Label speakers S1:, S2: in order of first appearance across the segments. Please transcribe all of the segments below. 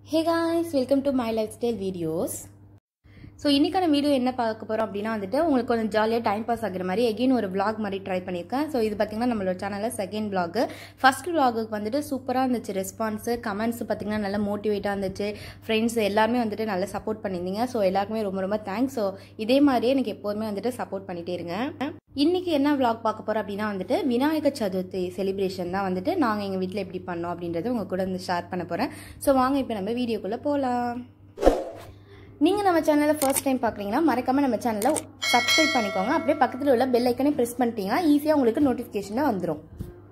S1: hey guys welcome to my lifestyle videos so இன்றைக்கான video என்ன பார்க்க போகிறோம் அப்படின்னா வந்துட்டு உங்களுக்கு கொஞ்சம் ஜாலியாக டைம் பாஸ் ஆகுற மாதிரி எகெயின் ஒரு vlog மாதிரி ட்ரை பண்ணியிருக்கேன் ஸோ இது பார்த்திங்கன்னா நம்மளோட சேனலில் செகண்ட் vlog ஃபர்ஸ்ட் vlogக்கு வந்துட்டு சூப்பராக இருந்துச்சு ரெஸ்பான்ஸு கமெண்ட்ஸ் பார்த்திங்கன்னா நல்லா மோட்டிவேட்டாக இருந்துச்சு ஃப்ரெண்ட்ஸ் எல்லாருமே வந்துட்டு நல்லா சப்போர்ட் பண்ணியிருந்தீங்க ஸோ எல்லாருக்குமே ரொம்ப ரொம்ப தேங்க்ஸ் ஸோ இதே மாதிரியே எனக்கு எப்போதுமே வந்துட்டு சப்போர்ட் பண்ணிகிட்டே இருங்க இன்றைக்கி என்ன vlog பார்க்க போகிறோம் அப்படின்னா வந்துட்டு விநாயகர் சதுர்த்தி செலிப்ரேஷன் தான் வந்துட்டு நாங்கள் எங்கள் வீட்டில் எப்படி பண்ணோம் அப்படின்றத உங்கள் கூட வந்து ஷேர் பண்ண போகிறேன் ஸோ வாங்க இப்போ நம்ம வீடியோக்குள்ளே போகலாம் நீங்கள் நம்ம சேனலை ஃபர்ஸ்ட் டைம் பார்க்குறீங்கன்னா மறக்காமல் நம்ம சேனலை சப்ஸ்கிரைப் பண்ணிக்கோங்க அப்படியே பக்கத்தில் உள்ள பெல் ஐக்கனை ப்ரெஸ் பண்ணிட்டீங்கன்னா ஈஸியாக உங்களுக்கு நோட்டிஃபிகேஷனாக வந்துடும்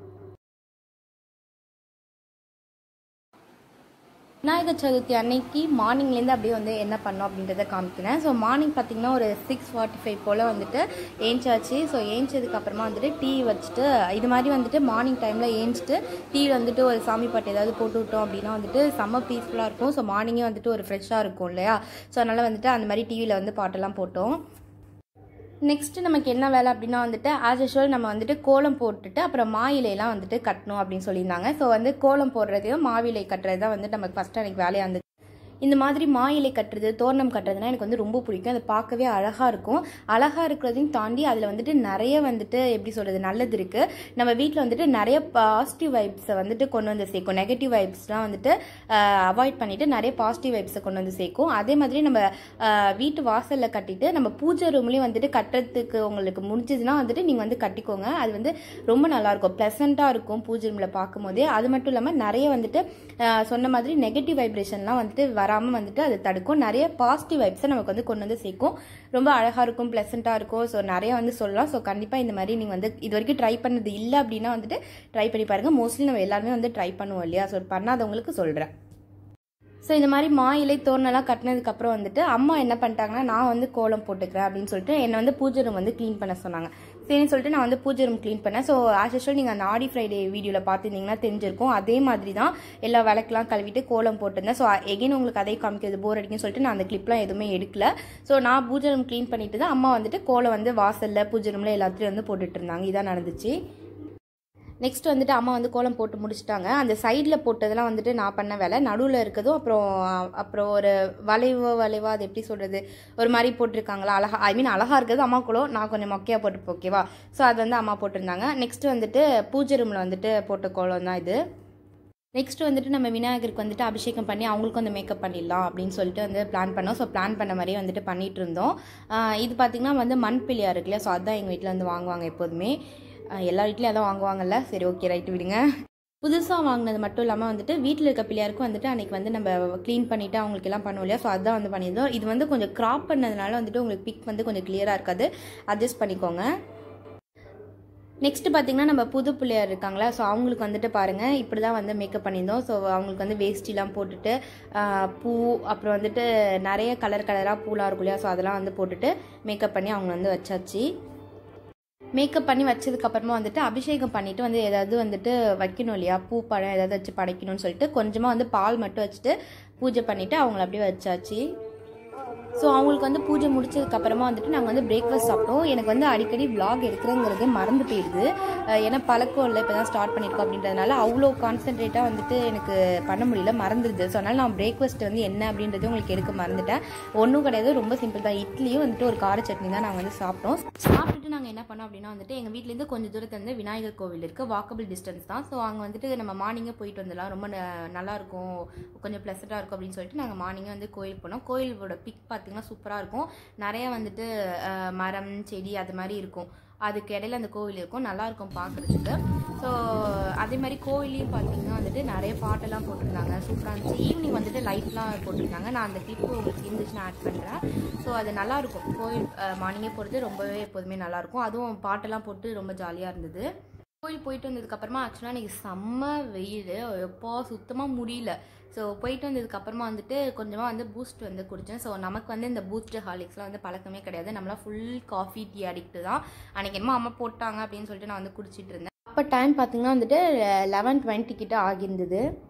S1: விநாயகர் சதுர்த்தி அன்னைக்கு மார்னிங்லேருந்து அப்படியே வந்து என்ன பண்ணோம் அப்படின்றத காமிக்கிறேன் ஸோ மார்னிங் பார்த்தீங்கன்னா ஒரு சிக்ஸ் ஃபார்ட்டி ஃபைவ் போல் வந்துட்டு ஏஞ்சாச்சு ஸோ ஏஞ்சதுக்கு அப்புறமா வந்துட்டு டீ வச்சுட்டு இது மாதிரி வந்துட்டு மார்னிங் டைமில் ஏஞ்சிட்டு டீ வந்துட்டு ஒரு சாமி பாட்டு ஏதாவது போட்டு விட்டோம் அப்படின்னா வந்துட்டு செம்ம பீஸ்ஃபுல்லாக இருக்கும் ஸோ மார்னிங்கே வந்துட்டு ஒரு ஃப்ரெஷ்ஷாக இருக்கும் இல்லையா ஸோ அதனால் வந்துட்டு அந்த மாதிரி டிவியில் வந்து பாட்டெல்லாம் போட்டோம் நெக்ஸ்ட்டு நமக்கு என்ன வேலை அப்படின்னா வந்துட்டு ஆஸ் யூஷுவல் நம்ம வந்துட்டு கோலம் போட்டுட்டு அப்புறம் மா இலையெல்லாம் வந்துட்டு கட்டணும் அப்படின்னு சொல்லியிருந்தாங்க ஸோ வந்து கோலம் போடுறதையும் மாவிலை கட்டுறது தான் வந்து நமக்கு ஃபஸ்ட்டு எனக்கு வேலையாக இருந்துச்சு இந்த மாதிரி மா இலை கட்டுறது தோரணம் கட்டுறதுனா எனக்கு வந்து ரொம்ப பிடிக்கும் அது பார்க்கவே அழகாக இருக்கும் அழகாக இருக்கிறதையும் தாண்டி அதில் வந்துட்டு நிறைய வந்துட்டு எப்படி சொல்கிறது நல்லது இருக்குது நம்ம வீட்டில் வந்துட்டு நிறைய பாசிட்டிவ் வைப்ஸை வந்துட்டு கொண்டு வந்து சேர்க்கும் நெகட்டிவ் வைப்ஸ்லாம் வந்துட்டு அவாய்ட் பண்ணிவிட்டு நிறைய பாசிட்டிவ் வைப்ஸை கொண்டு வந்து சேர்க்கும் அதே மாதிரி நம்ம ஆஹ், வீட்டு வாசலில் கட்டிட்டு நம்ம பூஜை ரூம்லேயும் வந்துட்டு கட்டுறதுக்கு உங்களுக்கு முடிஞ்சதுன்னா வந்துட்டு நீங்கள் வந்து கட்டிக்கோங்க அது வந்து ரொம்ப நல்லாயிருக்கும் ப்ளசண்ட்டாக இருக்கும் பூஜை ரூமில் பார்க்கும்போதே அது மட்டும் இல்லாமல் நிறைய வந்துட்டு ஆஹ், சொன்ன மாதிரி நெகட்டிவ் வைப்ரேஷன்லாம் வந்துட்டு வராமல் வந்துட்டு அது தடுக்கும் நிறைய பாசிட்டிவ் வைப்ஸை நமக்கு வந்து கொண்டு வந்து சேர்க்கும் ரொம்ப அழகாக இருக்கும் ப்ளசண்ட்டாக இருக்கும் ஸோ நிறைய வந்து சொல்லலாம் ஸோ கண்டிப்பாக இந்த மாதிரி நீங்கள் வந்து இது வரைக்கும் ட்ரை பண்ணது இல்லை அப்படின்னா வந்துட்டு ட்ரை பண்ணி பாருங்கள் மோஸ்ட்லி நம்ம எல்லாருமே வந்து ட்ரை பண்ணுவோம் இல்லையா ஸோ பண்ணாதவங்களுக்கு சொல்கிறேன் ஸோ இந்த மாதிரி மா இலை தோரணெல்லாம் கட்டினதுக்கப்புறம் வந்துட்டு அம்மா என்ன பண்ணிட்டாங்கன்னா நான் வந்து கோலம் போட்டுக்கிறேன் அப்படின்னு சொல்லிட்டு என்னை வந்து பூஜை ரூம் வந்து க்ளீன் பண்ண சொன்னாங்க சரின்னு சொல்லிட்டு நான் வந்து பூஜை ரூம் க்ளீன் பண்ணேன் ஸோ ஆஸ் யூஷுவல் நீங்கள் அந்த ஆடி ஃப்ரைடே வீடியோவில் பார்த்துருந்தீங்கன்னா தெரிஞ்சிருக்கும் அதே மாதிரி தான் எல்லா விளக்கெல்லாம் கழுவிட்டு கோலம் போட்டிருந்தேன் ஸோ எகைன் உங்களுக்கு அதே காமிக்கிறது போர் அடிக்குன்னு சொல்லிட்டு நான் அந்த கிளிப்லாம் எதுவுமே எடுக்கல ஸோ நான் பூஜை ரூம் க்ளீன் பண்ணிட்டு தான் அம்மா வந்துட்டு கோலம் வந்து வாசலில் பூஜை ரூமில் எல்லாத்துலேயும் வந்து போட்டுட்டு இருந்தாங்க இதான் நடந்துச்சு நெக்ஸ்ட் வந்துட்டு அம்மா வந்து கோலம் போட்டு முடிச்சிட்டாங்க அந்த சைடில் போட்டதெல்லாம் வந்துட்டு நான் பண்ண வேலை நடுவில் இருக்கிறதும் அப்புறம் அப்புறம் ஒரு வளைவோ வளைவா அது எப்படி சொல்கிறது ஒரு மாதிரி போட்டிருக்காங்களா அழகா ஐ மீன் அழகாக இருக்கிறது அம்மா கோலம் நான் கொஞ்சம் மொக்கையாக போட்டு ஓகேவா ஸோ அது வந்து அம்மா போட்டிருந்தாங்க நெக்ஸ்ட் வந்துட்டு பூஜை ரூமில் வந்துட்டு போட்ட கோலம் தான் இது நெக்ஸ்ட் வந்துட்டு நம்ம விநாயகருக்கு வந்துட்டு அபிஷேகம் பண்ணி அவங்களுக்கும் வந்து மேக்கப் பண்ணிடலாம் அப்படின்னு சொல்லிட்டு வந்து பிளான் பண்ணோம் ஸோ பிளான் பண்ண மாதிரியே வந்துட்டு பண்ணிட்டு இருந்தோம் ஆஹ் இது பார்த்திங்கன்னா வந்து மண் பிள்ளையா இருக்கு இல்லையா ஸோ அதுதான் எங்கள் வீட்டில் வந்து வாங்குவாங்க எப்போதுமே ஆஹ் எல்லா வீட்லேயும் அதான் வாங்குவாங்கல்ல சரி ஓகே ரைட்டு விடுங்க புதுசாக வாங்கினது மட்டும் இல்லாமல் வந்துட்டு வீட்டில் இருக்க பிள்ளையாருக்கும் வந்துட்டு அன்றைக்கி வந்து நம்ம க்ளீன் பண்ணிவிட்டு அவங்களுக்கு எல்லாம் பண்ணுவோம் இல்லையா ஸோ அதுதான் வந்து பண்ணியிருந்தோம் இது வந்து கொஞ்சம் க்ராப் பண்ணதுனால வந்துட்டு உங்களுக்கு பிக் வந்து கொஞ்சம் கிளியராக இருக்காது அட்ஜஸ்ட் பண்ணிக்கோங்க நெக்ஸ்ட் பார்த்தீங்கன்னா நம்ம புது பிள்ளையார் இருக்காங்களா ஸோ அவங்களுக்கு வந்துட்டு பாருங்கள் இப்படி தான் வந்து மேக்கப் பண்ணியிருந்தோம் ஸோ அவங்களுக்கு வந்து வேஷ்டிலாம் போட்டுட்டு ஆஹ், பூ அப்புறம் வந்துட்டு நிறைய கலர் கலராக பூலாம் இருக்கும் இல்லையா ஸோ அதெல்லாம் வந்து போட்டுட்டு மேக்கப் பண்ணி அவங்க வந்து வச்சாச்சு மேக்கப் பண்ணி வச்சதுக்கு அப்புறமா வந்துட்டு அபிஷேகம் பண்ணிட்டு வந்து ஏதாவது வந்துட்டு வைக்கணும் இல்லையா பூ பழம் ஏதாவது வச்சு படைக்கணும்னு சொல்லிட்டு கொஞ்சமாக வந்து பால் மட்டும் வச்சுட்டு பூஜை பண்ணிட்டு அவங்கள அப்படியே வச்சாச்சு ஸோ அவங்களுக்கு வந்து பூஜை முடிச்சதுக்கு அப்புறமா வந்துட்டு நாங்கள் வந்து பிரேக்ஃபாஸ்ட் சாப்பிட்டோம் எனக்கு வந்து அடிக்கடி vlog எடுக்கிறேங்கிறதே மறந்து போயிடுது அஹ் ஏன்னா பழக்கம் இல்லை இப்போ தான் ஸ்டார்ட் பண்ணியிருக்கோம் அப்படின்றதுனால அவ்வளோ கான்சென்ட்ரேட்டாக வந்துட்டு எனக்கு பண்ண முடியல மறந்துடுது ஸோ அதனால் நான் பிரேக்ஃபாஸ்ட் வந்து என்ன அப்படின்றது உங்களுக்கு எடுக்க மறந்துட்டேன் ஒன்றும் கிடையாது ரொம்ப சிம்பிள் தான் இட்லியும் வந்துட்டு ஒரு கார சட்னி தான் நாங்கள் வந்து சாப்பிட்டோம் சாப்பிட்டுட்டு நாங்கள் என்ன பண்ணோம் அப்படின்னா வந்துட்டு எங்கள் வீட்லேருந்து கொஞ்சம் தூரத்துல வந்து விநாயகர் கோவில் இருக்குது வாக்கபிள் டிஸ்டன்ஸ் தான் ஸோ அங்கே வந்துட்டு நம்ம மார்னிங்கே போயிட்டு வந்துடலாம் ரொம்ப ந- நல்லா இருக்கும் கொஞ்சம் ப்ளசண்ட்டாக இருக்கும் அப்படின்னு சொல்லிட்டு நாங்கள் மார்னிங்கே வந்து கோயில் போனோம் கோயிலோட பிக் பார்த்தீங்கன்னா சூப்பராக இருக்கும் நிறைய வந்துட்டு அஹ், மரம் செடி அது மாதிரி இருக்கும் அதுக்கு இடையில அந்த கோவில் இருக்கும் நல்லா இருக்கும் பார்க்குறதுக்கு ஸோ அதே மாதிரி கோயிலையும் பார்த்தீங்கன்னா வந்துட்டு நிறைய பாட்டெல்லாம் போட்டிருந்தாங்க சூப்பராக இருந்துச்சு ஈவினிங் வந்துட்டு லைட்லாம் போட்டிருந்தாங்க நான் அந்த கிளிப்பு உங்களுக்கு இருந்துச்சுன்னா ஆட் பண்ணுறேன் ஸோ அது நல்லாயிருக்கும் கோயில் மார்னிங்கே போகிறது ரொம்பவே எப்போதுமே நல்லாயிருக்கும் அதுவும் பாட்டெல்லாம் போட்டு ரொம்ப ஜாலியாக இருந்தது கோயில் போயிட்டு வந்ததுக்கப்புறமா ஆக்சுவலாக எனக்கு செம்ம வெயில் எப்போ சுத்தமாக முடியல ஸோ போயிட்டு வந்ததுக்கப்புறமா வந்துட்டு கொஞ்சமாக வந்து பூஸ்ட் வந்து குடித்தேன் ஸோ நமக்கு வந்து இந்த பூஸ்ட் ஹாலிக்ஸ்லாம் வந்து பழக்கமே கிடையாது நம்மளாம் ஃபுல் காஃபி டீ அடிக்ட்டு தான் அன்றைக்கி என்னமோ அம்மா போட்டாங்க அப்படின்னு சொல்லிட்டு நான் வந்து குடிச்சிட்டு இருந்தேன் அப்போ டைம் பார்த்தீங்கன்னா வந்துட்டு லெவன் டுவெண்ட்டி கிட்ட ஆகியிருந்தது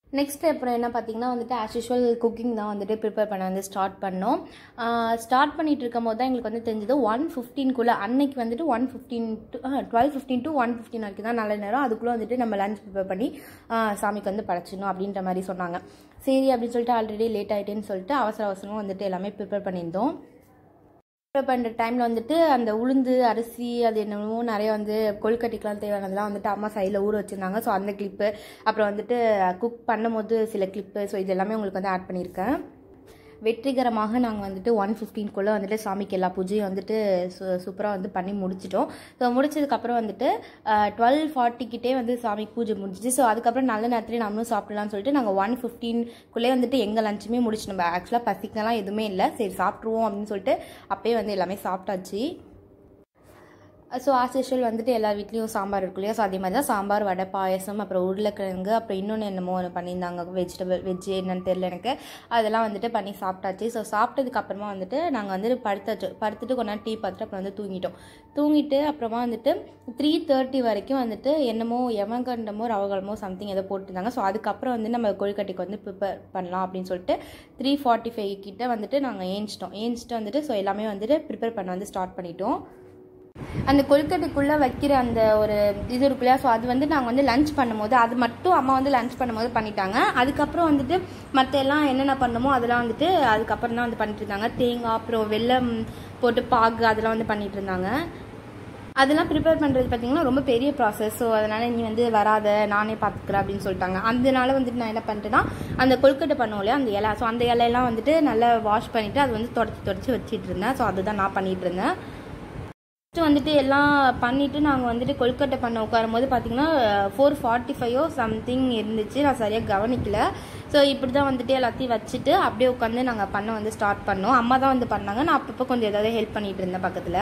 S1: நெக்ஸ்ட் அப்புறம் என்ன பார்த்தீங்கன்னா வந்துட்டு ஆஸ் யூஷுவல் குக்கிங் தான் வந்துட்டு ப்ரிப்பேர் பண்ண வந்து ஸ்டார்ட் பண்ணோம் ஸ்டார்ட் பண்ணிட்டு இருக்கும் போது தான் எங்களுக்கு வந்து தெரிஞ்சது ஒன் ஃபிஃப்டீன்குள்ளே அன்னைக்கு வந்துட்டு one fifteen to twelve fifteen to one fifteen வரைக்கும் தான் நல்ல நேரம் அதுக்குள்ளே வந்துட்டு நம்ம லஞ்ச் ப்ரிப்பேர் பண்ணி ஆஹ் சாமிக்கு வந்து படைச்சிடணும் அப்படின்ற மாதிரி சொன்னாங்க சரி அப்படின்னு சொல்லிட்டு ஆல்ரெடி லேட் ஆகிட்டேன்னு சொல்லிட்டு அவசர அவசரமாக வந்துட்டு எல்லாமே ப்ரிப்பேர் பண்ணியிருந்தோம் ப்ரிப்பேர் பண்ணுற டைமில் வந்துட்டு அந்த உளுந்து அரிசி அது என்னமோ நிறைய வந்து கொழுக்கட்டிக்கெலாம் தேவையானதெல்லாம் வந்துட்டு அம்மா சைடில் ஊற வச்சுருந்தாங்க ஸோ அந்த கிளிப்பு அப்புறம் வந்துட்டு குக் பண்ணும்போது சில கிளிப்பு ஸோ இது எல்லாமே உங்களுக்கு வந்து ஆட் பண்ணியிருக்கேன் வெற்றிகரமாக நாங்கள் வந்துட்டு ஒன் ஃபிஃப்டீன்குள்ளே வந்துட்டு சாமிக்கு எல்லா பூஜையும் வந்துட்டு சு சூப்பராக வந்து பண்ணி முடிச்சிட்டோம் ஸோ முடிச்சதுக்கப்புறம் வந்துட்டு டுவெல் ஃபார்ட்டிக்கிட்டே வந்து சாமிக்கு பூஜை முடிஞ்சிச்சு ஸோ அதுக்கப்புறம் நல்ல நேரத்துலேயே நம்மளும் சாப்பிடலாம்னு சொல்லிட்டு நாங்கள் ஒன் ஃபிஃப்டீன்குள்ளே வந்துட்டு எங்கள் லஞ்சுமே முடிச்சு நம்ம ஆக்சுவலாக பசிக்கலாம் எதுவுமே இல்லை சரி சாப்பிட்ருவோம் அப்படின்னு சொல்லிட்டு அப்பயே வந்து எல்லாமே சாப்பிட்டாச்சு ஸோ ஆஸ் யூஷுவல் வந்துட்டு எல்லா வீட்லேயும் சாம்பார் இருக்கும் இல்லையா ஸோ அதே மாதிரி தான் சாம்பார் வடை பாயசம் அப்புறம் உருளைக்கிழங்கு அப்புறம் இன்னொன்று என்னமோ ஒன்று பண்ணியிருந்தாங்க வெஜிடபிள் வெஜ் என்னன்னு தெரில எனக்கு அதெல்லாம் வந்துட்டு பண்ணி சாப்பிட்டாச்சு ஸோ சாப்பிட்டதுக்கு அப்புறமா வந்துட்டு நாங்கள் வந்து படுத்தாச்சு படுத்துட்டு கொஞ்ச நேரம் டீ பார்த்துட்டு அப்புறம் வந்து தூங்கிட்டோம் தூங்கிட்டு அப்புறமா வந்துட்டு த்ரீ தேர்ட்டி வரைக்கும் வந்துட்டு என்னமோ எமகண்டமோ ரவகலமோ சம்திங் ஏதோ போட்டிருந்தாங்க ஸோ அதுக்கப்புறம் வந்து நம்ம கொழுக்கட்டைக்கு வந்து ப்ரிப்பேர் பண்ணலாம் அப்படின்னு சொல்லிட்டு த்ரீ ஃபார்ட்டி ஃபைவ் கிட்ட வந்துட்டு நாங்கள் ஏஞ்சிட்டோம் ஏஞ்சிட்டு வந்துட்டு ஸோ எல்லாமே வந்துட்டு ப்ரிப்பேர் பண்ண வந்து ஸ்டார்ட் பண்ணிட்டோம் அந்த கொழுக்கட்டைக்குள்ளே வைக்கிற அந்த ஒரு இது இருக்கு இல்லையா ஸோ அது வந்து நாங்கள் வந்து லஞ்ச் பண்ணும்போது அது மட்டும் அம்மா வந்து லஞ்ச் பண்ணும்போது பண்ணிட்டாங்க அதுக்கப்புறம் வந்துட்டு மற்ற எல்லாம் என்னென்ன பண்ணணுமோ அதெல்லாம் வந்துட்டு அதுக்கப்புறம் தான் வந்து பண்ணிட்டு இருந்தாங்க தேங்காய் அப்புறம் வெல்லம் போட்டு பாகு அதெல்லாம் வந்து பண்ணிட்டு இருந்தாங்க அதெல்லாம் ப்ரிப்பேர் பண்ணுறது பார்த்தீங்கன்னா ரொம்ப பெரிய ப்ராசஸ் ஸோ அதனால் நீ வந்து வராத நானே பார்த்துக்கிறேன் அப்படின்னு சொல்லிட்டாங்க அதனால வந்துட்டு நான் என்ன பண்ணிட்டேன்னா அந்த கொழுக்கட்டை பண்ணுவோம் இல்லையா அந்த இலை ஸோ அந்த இலையெல்லாம் வந்துட்டு நல்லா வாஷ் பண்ணிவிட்டு அது வந்து தொடச்சி தொடச்சி வச்சிட்டு இருந்தேன் ஸோ அதுதான் நான் பண்ணிட்டு இருந்தேன் ஃபஸ்ட்டு வந்துட்டு எல்லாம் பண்ணிவிட்டு நாங்கள் வந்துட்டு கொல்கட்டை பண்ண உட்காரும் போது பார்த்தீங்கன்னா ஃபோர் ஃபார்ட்டி ஃபைவோ சம்திங் இருந்துச்சு நான் சரியாக கவனிக்கல ஸோ இப்படி தான் வந்துட்டு எல்லாத்தையும் வச்சுட்டு அப்படியே உட்காந்து நாங்கள் பண்ண வந்து ஸ்டார்ட் பண்ணோம் அம்மா தான் வந்து பண்ணாங்க நான் அப்பப்போ கொஞ்சம் ஏதாவது ஹெல்ப் பண்ணிகிட்டு இருந்தேன் பக்கத்தில்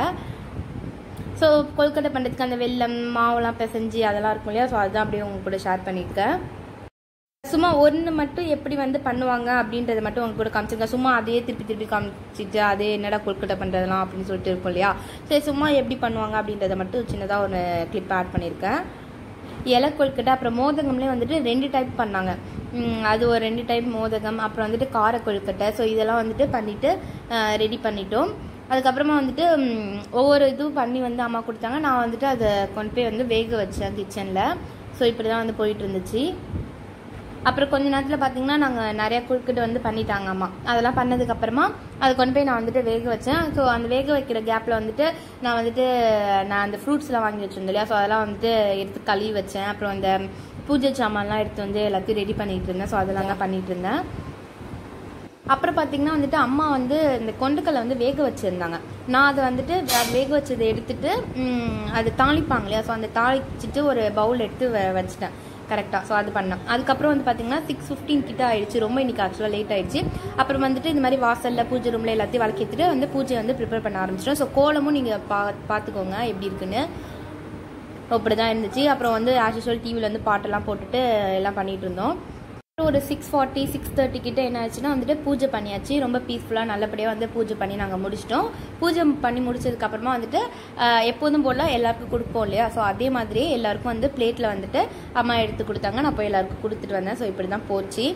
S1: ஸோ கொல்கட்டை பண்ணுறதுக்கு அந்த வெல்லம் மாவுலாம் பிசைஞ்சு அதெல்லாம் இருக்கும் இல்லையா ஸோ அதுதான் அப்படியே உங்க கூட ஷேர் பண்ணியிருக்கேன் சும்மா ஒன்று மட்டும் எப்படி வந்து பண்ணுவாங்க அப்படின்றத மட்டும் உங்க கூட காமிச்சிருக்கேன் சும்மா அதையே திருப்பி திருப்பி காமிச்சிட்டு அதே என்னடா கொழுக்கட்டை பண்ணுறதெல்லாம் அப்படின்னு சொல்லிட்டு இருக்கும் இல்லையா சரி சும்மா எப்படி பண்ணுவாங்க அப்படின்றத மட்டும் சின்னதாக ஒரு கிளிப் ஆட் பண்ணியிருக்கேன் இலை கொழுக்கட்டை அப்புறம் மோதகம்லேயே வந்துட்டு ரெண்டு டைப் பண்ணாங்க உம், அது ஒரு ரெண்டு டைப் மோதகம் அப்புறம் வந்துட்டு கார கொழுக்கட்டை ஸோ இதெல்லாம் வந்துட்டு பண்ணிவிட்டு ரெடி பண்ணிட்டோம் அதுக்கப்புறமா வந்துட்டு உம், ஒவ்வொரு இதுவும் பண்ணி வந்து அம்மா கொடுத்தாங்க நான் வந்துட்டு அதை கொண்டு போய் வந்து வேக வச்சேன் கிச்சனில் ஸோ இப்படி தான் வந்து போயிட்டு இருந்துச்சு அப்புறம் கொஞ்ச நேரத்தில் பார்த்தீங்கன்னா நாங்கள் நிறைய குழுக்கிட்டு வந்து பண்ணிட்டாங்க அம்மா அதெல்லாம் பண்ணதுக்கப்புறமா அதை கொண்டு போய் நான் வந்துட்டு வேக வச்சேன் ஸோ அந்த வேக வைக்கிற கேப்பில் வந்துட்டு நான் வந்துட்டு நான் அந்த ஃப்ரூட்ஸ்லாம் வாங்கி வச்சிருந்தேன் இல்லையா ஸோ அதெல்லாம் வந்துட்டு எடுத்து கழுவி வச்சேன் அப்புறம் அந்த பூஜை சாமான்லாம் எடுத்து வந்து எல்லாத்தையும் ரெடி பண்ணிட்டு இருந்தேன் ஸோ அதெல்லாம் தான் பண்ணிட்டு இருந்தேன் அப்புறம் பார்த்தீங்கன்னா வந்துட்டு அம்மா வந்து இந்த கொண்டுக்கல்லை வந்து வேக வச்சுருந்தாங்க நான் அதை வந்துட்டு வே- வேக வச்சதை எடுத்துட்டு ம், அது தாளிப்பாங்க இல்லையா ஸோ அந்த தாளிச்சிட்டு ஒரு பவுல் எடுத்து வ- வச்சிட்டேன் கரெக்டாக ஸோ அது பண்ணேன் அதுக்கப்புறம் வந்து பார்த்தீங்கன்னா சிக்ஸ் ஃபிஃப்டீன் கிட்ட ஆயிடுச்சு ரொம்ப இன்னைக்கு ஆக்சுவலாக லேட் ஆயிடுச்சு அப்புறம் வந்துட்டு இந்த மாதிரி வாசலில் பூஜை ரூமில் எல்லாத்தையும் வளர்க்கி எடுத்துட்டு வந்து பூஜை வந்து ப்ரிப்பேர் பண்ண ஆரம்பிச்சிட்டோம் ஸோ கோலமும் நீங்கள் பா பார்த்துக்கோங்க எப்படி இருக்குன்னு அப்படி தான் இருந்துச்சு அப்புறம் வந்து ஆஸ் யூஸ்வல் டிவியில் வந்து பாட்டெல்லாம் போட்டுட்டு எல்லாம் பண்ணிட்டு இருந்தோம் அப்புறம் ஒரு சிக்ஸ் ஃபார்ட்டி சிக்ஸ் தேர்ட்டி கிட்ட என்ன ஆச்சுன்னா வந்துட்டு பூஜை பண்ணியாச்சு ரொம்ப பீஸ்ஃபுல்லாக நல்லபடியாக வந்து பூஜை பண்ணி நாங்கள் முடிச்சிட்டோம் பூஜை பண்ணி முடிச்சதுக்கு அப்புறமா வந்துட்டு ஆஹ், எப்போதும் போல எல்லாருக்கும் கொடுப்போம் இல்லையா ஸோ அதே மாதிரியே எல்லாருக்கும் வந்து பிளேட்டில் வந்துட்டு அம்மா எடுத்து கொடுத்தாங்க நான் போய் எல்லாருக்கும் கொடுத்துட்டு வந்தேன் ஸோ இப்படி தான் போச்சு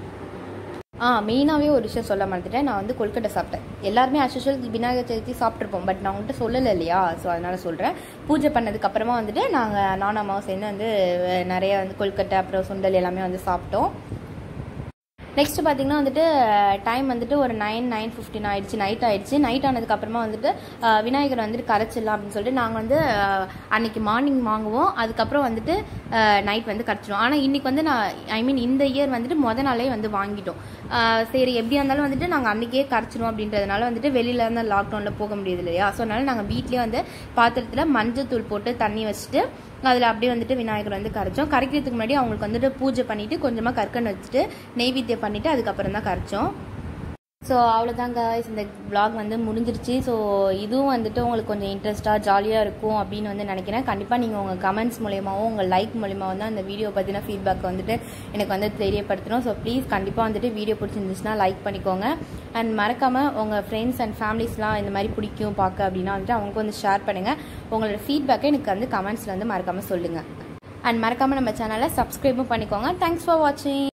S1: ஆ மெயினாகவே ஒரு விஷயம் சொல்ல மறந்துட்டேன் நான் வந்து கொல்கட்டை சாப்பிட்டேன் எல்லாருமே அசுஷல் விநாயகர் சதுர்த்தி சாப்பிட்ருப்போம் பட் நான் உங்கள்கிட்ட சொல்லலை இல்லையா ஸோ அதனால சொல்கிறேன் பூஜை பண்ணதுக்கு அப்புறமா வந்துட்டு நாங்கள் நானும் அம்மாவும் சேர்ந்து வந்து அஹ், நிறைய வந்து கொல்கட்டை அப்புறம் சுண்டல் எல்லாமே வந்து சாப்பிட்டோம் நெக்ஸ்ட் பார்த்தீங்கன்னா வந்துட்டு டைம் வந்துட்டு ஒரு நைன் நைன் ஃபிஃப்டின் ஆயிடுச்சு நைட் ஆயிடுச்சு நைட் ஆனதுக்கு அப்புறமா வந்துட்டு அஹ், விநாயகர் வந்துட்டு கரைச்சிடலாம் அப்படின்னு சொல்லிட்டு நாங்கள் வந்து அஹ், அன்னைக்கு மார்னிங் வாங்குவோம் அதுக்கப்புறம் வந்துட்டு நைட் வந்து கரைச்சிடுவோம் ஆனால் இன்னைக்கு வந்து நான் ஐ மீன் இந்த இயர் வந்துட்டு முத நாளே வந்து வாங்கிட்டோம் அஹ், சரி எப்படியா இருந்தாலும் வந்துட்டு நாங்கள் அன்னைக்கே கரைச்சிடுவோம் அப்படின்றதுனால வந்துட்டு வெளியில இருந்து லாக்டவுனில் போக முடியுது இல்லையா ஸோ அதனால நாங்கள் வீட்லேயே வந்து பாத்திரத்தில் மஞ்சள் தூள் போட்டு தண்ணி வச்சுட்டு அதில் அப்படியே வந்துட்டு விநாயகர் வந்து கரைச்சோம் கரைக்கிறதுக்கு முன்னாடி அவங்களுக்கு வந்துட்டு பூஜை பண்ணிட்டு கொஞ்சமாக கற்கண்டு வச்சுட்டு நெய்வேத்தியம் பண்ணிட்டு அதுக்கப்புறம் தான் கரைச்சோம் ஸோ அவ்வளோதாங்க இந்த vlog வந்து முடிஞ்சிருச்சு ஸோ இதுவும் வந்துட்டு உங்களுக்கு கொஞ்சம் இன்ட்ரெஸ்ட்டாக ஜாலியாக இருக்கும் அப்படின்னு வந்து நினைக்கிறேன் கண்டிப்பாக நீங்கள் உங்கள் கமெண்ட்ஸ் மூலியமாகவும் உங்கள் லைக் மூலியமாகவும் தான் இந்த வீடியோ பற்றின ஃபீட்பேக் வந்துட்டு எனக்கு வந்து தெரியப்படுத்தணும் ஸோ ப்ளீஸ் கண்டிப்பாக வந்துட்டு வீடியோ பிடிச்சிருந்துச்சுன்னா லைக் பண்ணிக்கோங்க அண்ட் மறக்காமல் உங்கள் ஃப்ரெண்ட்ஸ் அண்ட் ஃபேமிலிஸ்லாம் இந்த மாதிரி பிடிக்கும் பார்க்க அப்படின்னா வந்துட்டு அவங்களுக்கு வந்து ஷேர் பண்ணுங்கள் உங்களோட ஃபீட்பேக்கை எனக்கு வந்து கமெண்ட்ஸில் வந்து மறக்காமல் சொல்லுங்கள் அண்ட் மறக்காமல் நம்ம சேனலை சப்ஸ்கிரைபும் பண்ணிக்கோங்க தேங்க்ஸ் ஃபார் வாட்சிங்